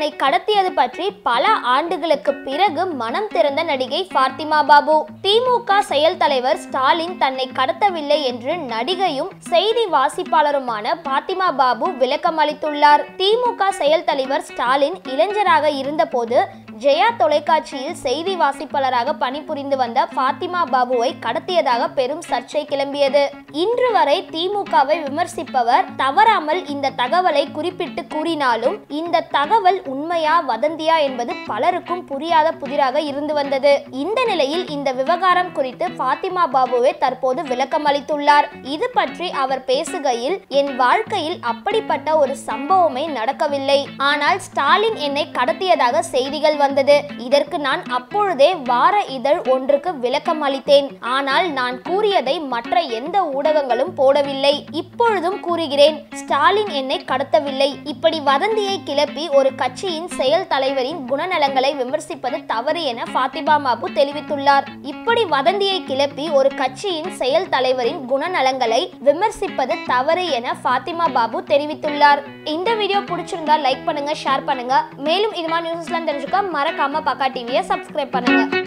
தன்னை கடத்தியது பற்றி பல ஆண்டுகளுக்கு பிறகு மனம் திறந்த நடிகை ஃபாத்திமா பாபு திமுக செயல் தலைவர் ஸ்டாலின் தன்னை கடத்தவில்லை என்று நடிகையும் செய்தி வாசிப்பாளருமான பாத்திமா பாபு விளக்கம் அளித்துள்ளார் திமுக செயல் தலைவர் ஸ்டாலின் இளைஞராக இருந்தபோது ஜெயா தொலைக்காட்சியில் செய்தி வாசிப்பாளராக பணிபுரிந்து வந்த ஃபாத்திமா பாபுவை கடத்தியதாக பெரும் சர்ச்சை கிளம்பியது இன்று வரை திமுகவை விமர்சிப்பவர் தவறாமல் இந்த தகவலை குறிப்பிட்டு கூறினாலும் இந்த தகவல் உண்மையா வதந்தியா என்பது பலருக்கும் புரியாத புதிராக இருந்து வந்தது இந்த நிலையில் இந்த விவகாரம் குறித்து ஃபாத்திமா பாபுவே தற்போது விளக்கம் அளித்துள்ளார் இது பற்றி அவர் பேசுகையில் என் வாழ்க்கையில் அப்படிப்பட்ட ஒரு சம்பவமே நடக்கவில்லை ஆனால் ஸ்டாலின் என்னை கடத்தியதாக செய்திகள் வந்தது இதற்கு நான் அப்பொழுதே வார இதழ் ஒன்றுக்கு விளக்கம் அளித்தேன் ஆனால் நான் கூறியதை மற்ற எந்த ஊடகங்களும் போடவில்லை இப்பொழுதும் கூறுகிறேன் ஸ்டாலின் என்னை கடத்தவில்லை இப்படி வதந்தியை கிளப்பி ஒரு கட்சியின் செயல் தலைவரின் குணநலங்களை விமர்சிப்பது தவறு என ஃபாத்திமா பாபு தெரிவித்துள்ளார் இப்படி வதந்தியை கிளப்பி ஒரு கட்சியின் செயல் தலைவரின் குணநலங்களை விமர்சிப்பது தவறு என ஃபாத்திமா பாபு தெரிவித்துள்ளார் இந்த வீடியோ பிடிச்சிருந்தா லைக் பண்ணுங்க ஷேர் பண்ணுங்க மேலும் இது மாதிரி நியூஸ்லாம் தெரிஞ்சுக்க மறக்காம பக்கா டிவியை சப்ஸ்கிரைப் பண்ணுங்க